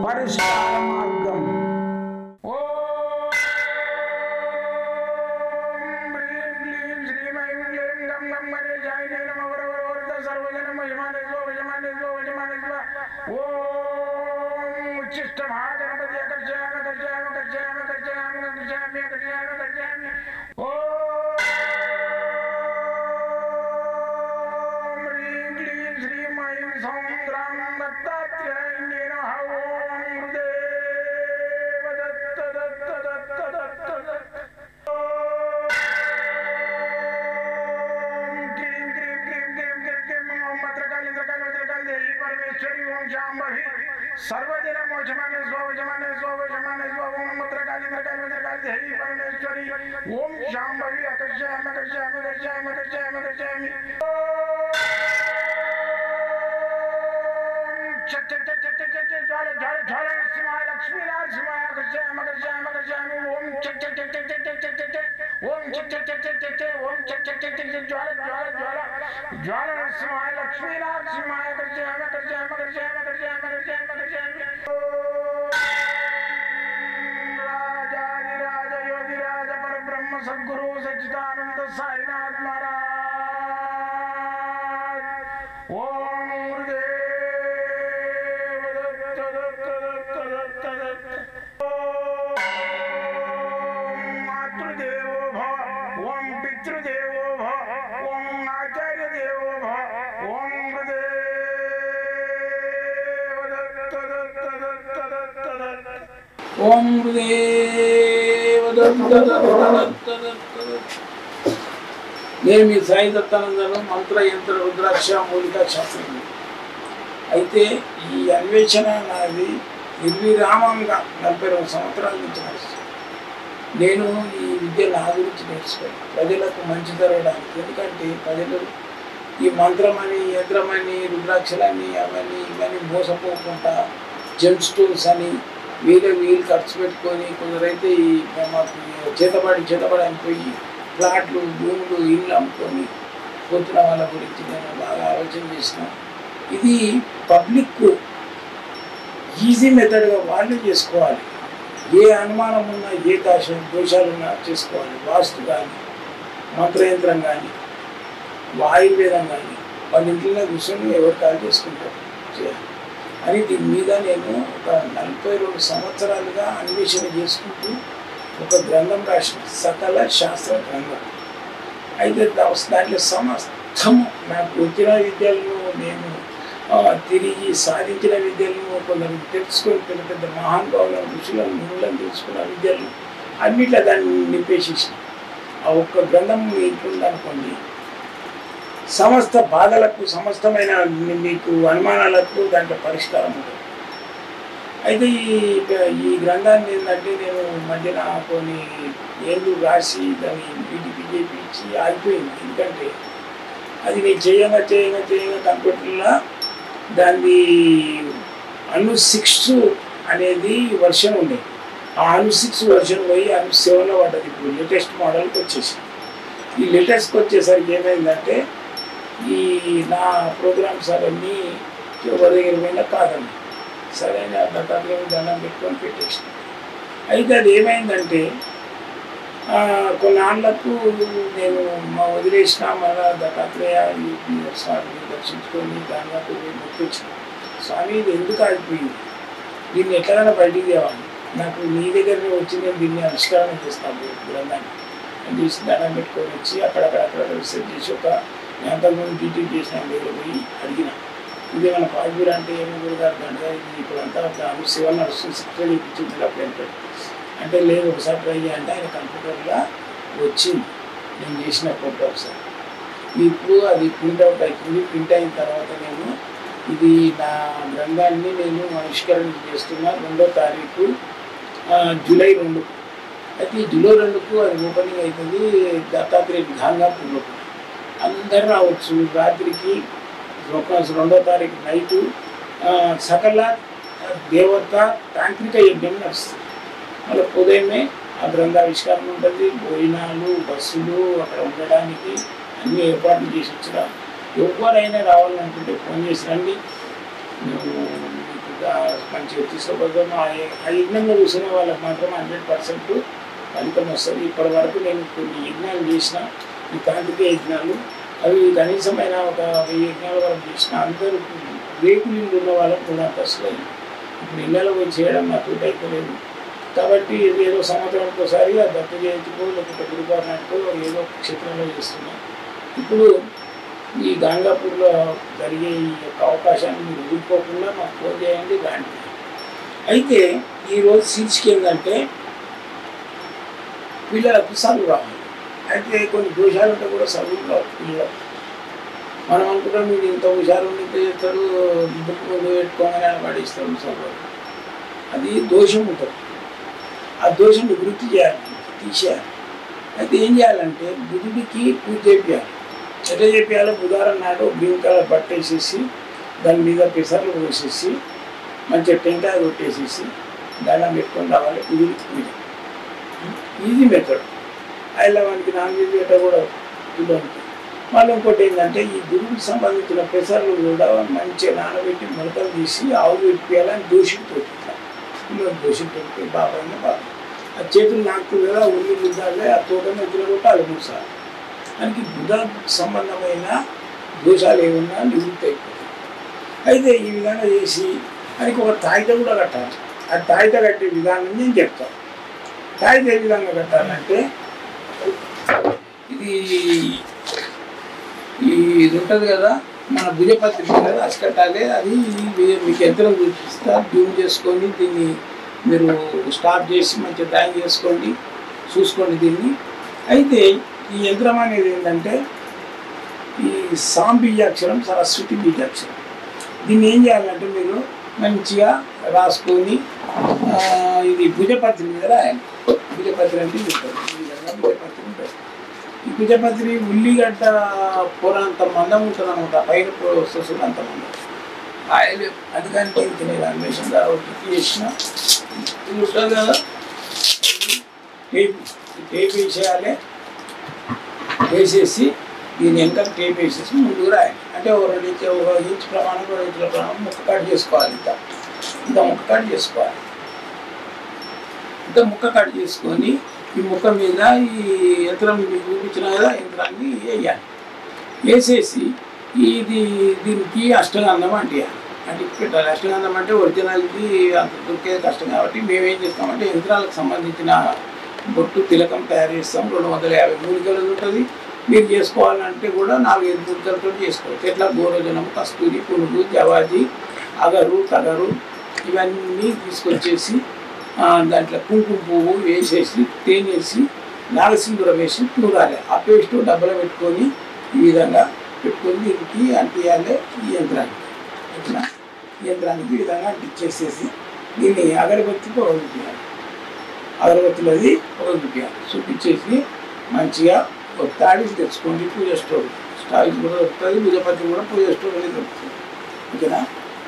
పరిష్కార మార్గం ఓం హ్రీం క్లీం శ్రీం ఐం క్లీం గం గం గణేశాయ జై నమః వర వర వరద సర్వజన మహిమానే స్వ విజమానే స్వ విజమానే స్వ ఓం ఉచ్చిష్ట మహాగణపతి అకర్షయామి అకర్షయామి అకర్షయామి అకర్షయామి అకర్షయామి అకర్షయామి అకర్షయామి ఓం హ్రీం క్లీం శ్రీం ఐం సౌం గ్రాం దత్తాత్రేయాయ నమః ఓం హృదేవ దత్త దత్త దత్త దత్త దత్త ఓం క్లీం క్లీం క్లీం క్లీం క్లీం క్లీం ఓం భద్రకాళి భద్రకాళి భద్రకాళి దేవి పరమేశ్వరి ఓం శాంభవి సర్వదిన మోచమానే స్వవచమానే స్వవచమానే స్వ ఓం భద్రకాళి భద్రకాళి భద్రకాళి దేవి పరమేశ్వరి ఓం శాంభవి అకర్షయామి అకర్షయామి అకర్షయామి అకర్షయామి అకర్షయామి చట్ చట్ చట్ చట్ చట్ చట్ జ్వాల జ్వాల జ్వాల నరసింహాయ లక్ష్మీ నరసింహాయ అకర్షయామి అకర్షయామి అకర్షయామి ఓం చట్ చట్ చట్ చట్ చట్ చట్ చట్ చట్ ఓం చట్ చట్ చట్ చట్ చట్ చట్ ఓం చట్ చట్ చట్ చట్ చట్ జ్వాల జ్వాల జ్వాల జ్వాల నరసింహాయ లక్ష్మీ నరసింహాయ అకర్షయామి అకర్షయామి అకర్షయామి అకర్షయామి అకర్షయామి అకర్షయామి రాజాదిరాజ యోగిరాజ పరబ్రహ్మ సద్గురు సచ్చిదానంద సాయినాథ్ మహారాజ్ ఓం గురుదేవ దత్త దత్త దత్త దత్త దత్త. ఓం మాతృదేవో భవ ఓం పితృదేవో భవ ఓం ఆచార్య దేవో భవ ఓం గురుదేవ దత్త దత్త దత్త దత్త దత్త. ఓం గురుదేవ దత్త దత్త దత్త దత్త దత్త. నేను మీ సాయి దత్తానందను మంత్ర యంత్ర రుద్రాక్ష మూలిక శాస్త్రం అయితే ఈ అన్వేషణ నాది నిర్విరామంగా నలభై రెండు సంవత్సరాల నుంచి నడుస్తుంది నేను ఈ విద్య నా గురించి నేర్చుకోను ప్రజలకు మంచి జరగడానికి ఎందుకంటే ప్రజలు ఈ మంత్రమని యంత్రమని రుద్రాక్షలని అవన్నీ ఇవన్నీ మోసపోకుండా జెమ్ స్టోన్స్ అని వీళ్ళే వీళ్ళు ఖర్చు పెట్టుకొని కొందరైతే ఈ మాకు చేతబడి చేతబడి అనిపోయి ప్లాట్లు భూములు ఇల్లు అమ్ముకొని పోతున్న వాళ్ళ గురించి నేను బాగా ఆలోచన చేసిన ఇది పబ్లిక్ ఈజీ మెథడ్గా వాళ్ళే చేసుకోవాలి ఏ అనుమానం ఉన్నా ఏ దోష దోషాలు ఉన్నా చేసుకోవాలి వాస్తు కానీ మంత్రయంత్రం కానీ ఆయుర్వేదం కానీ వాళ్ళ ఇంట్లోనే కూర్చొని ఎవరు కాల్ చేసుకుంటారు చేయాలి అని దీని మీద నేను ఒక నలభై రెండు సంవత్సరాలుగా అన్వేషణ చేసుకుంటూ ఒక గ్రంథం రాసిన సకల శాస్త్ర గ్రంథం అయితే దా- దాంట్లో సమస్తము నాకు వచ్చిన విద్యలను నేను ఆ, తిరిగి సాధించిన విద్యలను కొందరు తెలుసుకొని పెద్ద పెద్ద మహానుభావులను ఋషులను మునులను తెలుసుకున్న విద్యలను అన్నిట్లో దాన్ని నింపేసేసిన ఆ ఒక్క గ్రంథం మీ ఇంట్లో ఉందనుకోండి సమస్త బాధలకు సమస్తమైన మీ- మీకు అనుమానాలకు దాంట్లో పరిష్కారం ఉంటుంది అయితే ఈ ఈ గ్రంథాన్ని ఏంటంటే నేను మధ్యన కొన్ని ఏళ్ళు రాసి దాన్ని బీటీపీ చేయించి ఆగిపోయింది ఎందుకంటే అది నేను చేయంగా చేయంగా చేయంగా కంప్యూటర్లో దాన్ని అను సిక్స్ అనేది వర్షన్ ఉండేది ఆ అను సిక్స్ వర్షన్ పోయి అను సెవెన్లో పడ్డది ఇప్పుడు లేటెస్ట్ మోడల్కి వచ్చేసింది ఈ లేటెస్ట్కి వచ్చేసరికి ఏమైందంటే ఈ నా ప్రోగ్రామ్స్ అవన్నీ ఎవరి దగ్గర పోయినా కాదండి సరే అని ఆ దత్తాత్రేయ దండం పెట్టుకొని పెట్టేసిన అయితే అది ఏమైందంటే ఆ, కొన్నాళ్ళకు నేను మా వదిలేసిన మళ్ళా దత్తాత్రేయ ఈ స్వామిని దర్శించుకొని దానిగా పోయి మొక్కొచ్చిన స్వామి ఇది ఎందుకు ఆగిపోయింది దీన్ని ఎట్లైనా బయటికి తేవాలి నాకు నీ దగ్గరనే వచ్చి నేను దీన్ని ఆవిష్కరణ చేస్తాను గ్రంథాన్ని అని చేసి దండం పెట్టుకొని వచ్చి అక్కడక్కడ అక్కడ రీసెర్చ్ చేసి ఒక నేను అంతకుముందు బీటీ చేసిన ఆయన దగ్గర పోయి అడిగిన ఇది మన పాజిబుల్ అంటే ఏమి గురుగారు దండగా ఇది ఇప్పుడు అంతా శివ నడుస్తుంది సబ్సిడీ ఇప్పించింది అప్పుడు అంటే లేదు ఒకసారి ట్రై చేయంటే ఆయన కంప్యూటర్లో వచ్చింది నేను చేసిన ప్రోగ్రామ్ సార్ ఇప్పుడు అది ప్రింట్ అవుట్ అవుతుంది ప్రింట్ అయిన తర్వాత నేను ఇది నా గ్రంథాన్ని నేను ఆవిష్కరణ చేస్తున్నా రెండో తారీఖు ఆ, జూలై రెండు అయితే ఈ జూలై రెండుకు అది ఓపెనింగ్ అవుతుంది దత్తాత్రేయ గాంగాపూర్లో అందరు రావచ్చు రాత్రికి ఒక రెండో తారీఖు నైటు ఆ, సకల దేవత తాంత్రిక యజ్ఞం నడుస్తుంది మళ్ళీ ఉదయమే ఆ గ్రంథావిష్కరణ ఉంటుంది భోజనాలు బస్సులు అక్కడ ఉండడానికి అన్ని ఏర్పాట్లు చేసి వచ్చిన ఎవరైనా రావాలనుకుంటే ఫోన్ చేసి రండి మేము మీకు గా- మంచిగా తీసుకుపోతాం ఆ య- ఆ యజ్ఞంలో కూర్చునే వాళ్ళకి మాత్రం హండ్రెడ్ పర్సెంట్ ఫలితం వస్తుంది ఇప్పటి వరకు నేను కొన్ని యజ్ఞాలు చేసిన ఈ తాంత్రిక యజ్ఞాలు అవి కనీసమైన ఒక వెయ్యి యజ్ఞాల వరకు చేసిన అందరూ రేకులు ఇల్లు ఉన్న వాళ్ళకి కూడా అంతస్తులు ఇప్పుడు ఇళ్ళలో పోయి చేయడం నాకు అయితే లేదు కాబట్టి ఇది ఏదో సంవత్సరానికి ఒకసారి ఆ దత్త జయంతికో లేకపోతే గురువారానికో ఏదో ఒక క్షేత్రంలో చేస్తున్నాం ఇప్పుడు ఈ గంగాపూర్లో జరిగే ఈ యొక్క అవకాశాన్ని మీరు ఊరుకోకుండా మాకు ఫోన్ చేయండి రాండి అయితే ఈరోజు శీర్షిక ఏంటంటే పిల్లలకు చదువు రావాలి అయితే కొన్ని దోషాలు ఉంటే కూడా చదువు రావు పిల్లలకు మనం అనుకుంటాం మీరు ఇంత హుషారు ఉండి ఇంత చేస్తాడు బుక్ ముందు పెట్టుకోగానే ఆయన పడిస్తాడు చదువు అది దోషం ఉంటుంది ఆ దోషం నివృత్తి చేయాలి తీసేయాలి అయితే ఏం చేయాలంటే బుధుడికి పూజ చేయాలి ఎట్లా చేయాలో బుధారం నాడు గ్రీన్ కలర్ బట్ట వేసేసి దాని మీద పెసర్లు పోసేసి మంచిగా టెంకాయ కొట్టేసేసి దండం పెట్టుకొని రావాలి బుధుడికి పూజ ఈజీ మెథడ్ అయినా వానికి నాన్ వెజ్ గట్ట కూడా పిల్లలకి మళ్ళీ ఇంకోటి ఏంటంటే ఈ గురువుకి సంబంధించిన పెసర్లు కూడా మంచిగా నానబెట్టి ముడతలు తీసి ఆవులు పెట్టియాలని దోషితో పిల్లలు దోషితో బాబాయిన బాబా ఆ చేతులు నాకుతుంది కదా ఉల్లి ముద్దాలే ఆ తోటని ఎదురు కొట్టాలి మూడు సార్లు దానికి బుధ సంబంధమైన దోషాలు ఏమన్నా నివృత్తి అయిపోతాయి అయితే ఈ విధంగా చేసి దానికి ఒక తాయిత కూడా కట్టాలి ఆ తాయిత కట్టే విధానం నేను చెప్తాను తాయిత ఏ విధంగా కట్టాలంటే ఇది ఈ ఇది ఉంటుంది కదా మన భుజపత్రి మీద రాసి కట్టాలి అది మీ- మీకు యంత్రం చూపిస్తా జూమ్ చేసుకొని దీన్ని మీరు స్టాప్ చేసి మంచిగా డ్రాయింగ్ చేసుకోండి చూసుకోండి దీన్ని అయితే ఈ యంత్రం అనేది ఏంటంటే ఈ సాం బీజాక్షరం సరస్వతి బీజాక్షరం దీన్ని ఏం చేయాలంటే మీరు మంచిగా రాసుకొని ఆ, ఇది భుజపత్రి మీద రాయాలి భుజపత్రి అంటే ఇది ఉంటుంది ఈ విధంగా భుజపత్రి ఉంటుంది ఈ భుజపత్రి ఉల్లిగడ్డ పొర అంత మందం ఉంటుంది అనమాట పైన పొర వస్తుంది అంత మందం ఆయిల్ అది కానీ దీనికి నేను అన్వేషణ ఒకటి చేసిన ఇది ఉంటుంది కదా టేప్ టేప్ వేసేయాలి వేసేసి దీని వెనక టేప్ వేసేసి ముందుకు రాయాలి అంటే ఒక రెండు ఇంచు ఒక ఇంచు ప్రమాణం రెండు ఇంచుల ప్రమాణం ముక్క కట్ చేసుకోవాలి ఇంత ఇంత ముక్క కట్ చేసుకోవాలి ఇంత ముక్క కట్ చేసుకొని ఈ ముక్క మీద ఈ యంత్రం మీకు చూపించిన కదా యంత్రాన్ని వేయాలి వేసేసి ఇది దీనికి అష్టగంధం అంటే అంటే పెట్టాలి అష్టగంధం అంటే ఒరిజినాలిటీ అంత దొరికేది కష్టం కాబట్టి మేము ఏం చేస్తామంటే యంత్రాలకు సంబంధించిన బొట్టు తిలకం తయారు చేస్తాం రెండు వందల యాభై మూలికలు ఉంటుంది మీరు చేసుకోవాలంటే కూడా నాలుగైదు మూలికలతో చేసుకోవచ్చు ఎట్లా గోరోజనం కస్తూరి పునుగు జవాజీ అగరు తగరు ఇవన్నీ తీసుకొచ్చేసి ఆ, దాంట్లో కుంకుమ పువ్వు వేసేసి తేనేసి నాగసింధురం వేసి నూరాలి ఆ పేస్ట్ డబ్బలో పెట్టుకొని ఈ విధంగా పెట్టుకొని దీనికి అంటియాలి ఈ యంత్రానికి ఇట్లా ఈ యంత్రానికి ఈ విధంగా అంటించేసేసి దీన్ని అగరబత్తి పొగలుపియాలి అగరబత్తులు అది పొగలుపియాలి చూపించేసి మంచిగా ఒక తాడి తెచ్చుకోండి పూజ స్టోర్ స్టాయిల్ కూడా దొరుకుతుంది భుజపత్రి కూడా పూజ స్టోర్ అనేది దొరుకుతుంది ఓకేనా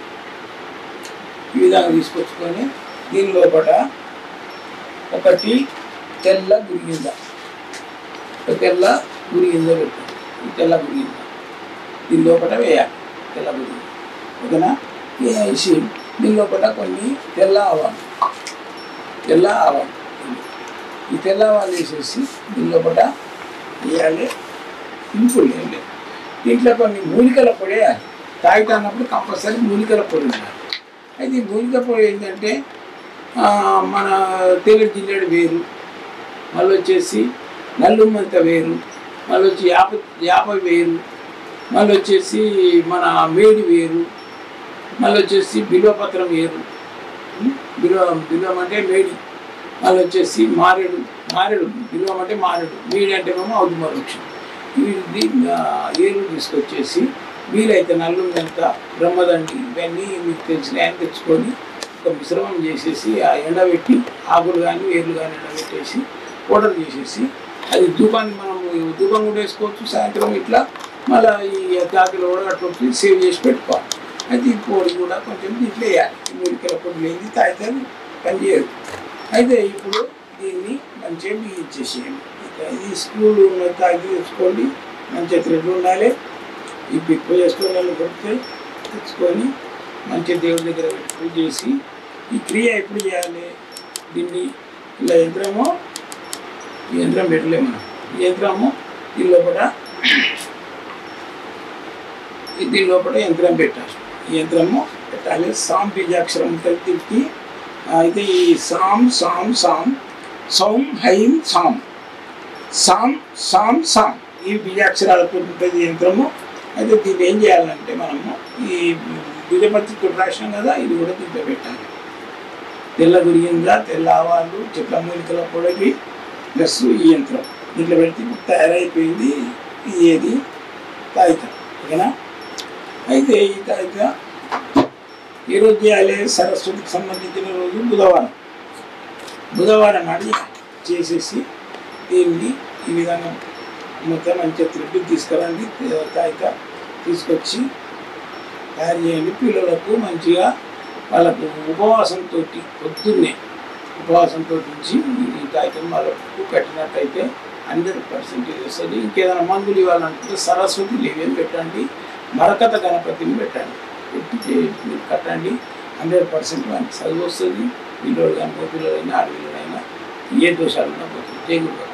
ఈ విధంగా తీసుకొచ్చుకొని దీని లోపల ఒకటి తెల్ల గురిగింద ఒక తెల్ల గురిగింద పెట్టాలి ఈ తెల్ల గురిగింద దీని లోపల వేయాలి తెల్ల గురిగింద ఓకేనా వేసి దీని లోపల కొన్ని తెల్ల ఆవాలు తెల్ల ఆవాలు ఈ తెల్ల ఆవాలు వేసేసి దీని లోపల వేయాలి సింపుల్ ఏం లేదు దీంట్లో కొన్ని మూలికల పొడి వేయాలి తాగితే అన్నప్పుడు కంపల్సరీ మూలికల పొడి ఉండాలి అయితే ఈ మూలిక పొడి ఏంటంటే ఆ, మన తేలిక జిల్లేడు వేరు మళ్ళీ వచ్చేసి నల్లుమంత వేరు మళ్ళీ వచ్చి యాప యాప వేరు మళ్ళీ వచ్చేసి మన మేడి వేరు మళ్ళీ వచ్చేసి బిల్వపత్రం వేరు ఉం? బిల్వ బిల్వం అంటే మేడి మళ్ళీ వచ్చేసి మారేడు మారేడు బిల్వం అంటే మారేడు మేడి అంటే ఏమో అవుదు వృక్షం వీటి ఏరు తీసుకొచ్చేసి వీలైతే నల్లుందంత బ్రహ్మదండి ఇవన్నీ మీకు తెలిసిన ఆయన తెచ్చుకొని ఒక మిశ్రమం చేసేసి ఆ ఎండబెట్టి ఆకులు కానీ వేర్లు కానీ ఎండబెట్టేసి పౌడర్ చేసేసి అది ధూపాన్ని మనం ధూపం కూడా వేసుకోవచ్చు సాయంత్రం ఇట్లా మళ్ళీ ఈ కాకిలో కూడా అట్లా సేవ్ చేసి పెట్టుకోవాలి అయితే ఈ పొడి కూడా కొంచెం దీంట్లో వేయాలి ఈ మూలికల పొడి లేని తాగితే పనిచేయదు అయితే ఇప్పుడు దీన్ని మంచిగా బిగించేసేయండి ఇక ఇది స్కూల్ ఉన్న తాగి తెచ్చుకోండి మంచిగా థ్రెడ్ ఉండాలి ఈ పిక్ చేసుకొని దొరికితే తెచ్చుకొని మంచి దేవుడి దగ్గర పెట్టి పూజ చేసి ఈ క్రియ ఎప్పుడు చేయాలి దీన్ని ఇలా యంత్రము ఈ యంత్రం పెట్టలేము మనం ఈ యంత్రము దీని లోపల ఈ దీని లోపల యంత్రం పెట్టాలి ఈ యంత్రము పెట్టాలి సాం బీజాక్షరం ఉంటుంది దీనికి అయితే ఈ సాం సాం సాం సౌం హైం సాం సాం సాం సాం ఈ బీజాక్షరాలతో ఉంటుంది యంత్రము అయితే దీన్ని ఏం చేయాలంటే మనము ఈ బీజపత్రితో రాసినాం కదా ఇది కూడా దీంట్లో పెట్టాలి తెల్ల గురిగింజ తెల్ల ఆవాలు చెట్ల మూలికల పొడివి ప్లస్ ఈ యంత్రం దీంట్లో పెడితే ఇప్పుడు తయారైపోయింది ఇది ఏది తాయితం ఓకేనా అయితే ఈ తాయిత ఈరోజు చేయాలి సరస్వతికి సంబంధించిన రోజు బుధవారం బుధవారం నాడు చేసేసి దీన్ని ఈ విధంగా మొత్తం మంచిగా తిరిగి తీసుకురండి కాగిత తీసుకొచ్చి తయారు చేయండి పిల్లలకు మంచిగా వాళ్ళకు ఉపవాసంతో పొద్దున్నే ఉపవాసంతో నుంచి ఈ కాగితం వాళ్ళకు కట్టినట్టయితే హండ్రెడ్ పర్సెంటేజ్ వస్తుంది ఇంకేదైనా మందులు ఇవ్వాలనుకుంటే సరస్వతి లేవేం పెట్టండి మరకత గణపతిని పెట్టండి పెట్టి చే- కట్టండి హండ్రెడ్ పర్సెంట్ మనకి చదువు వస్తుంది పిల్లలు కానీ పిల్లలైనా ఆడపిల్లలైనా ఏ దోషాలు ఉన్నా పోతుంది జై గురు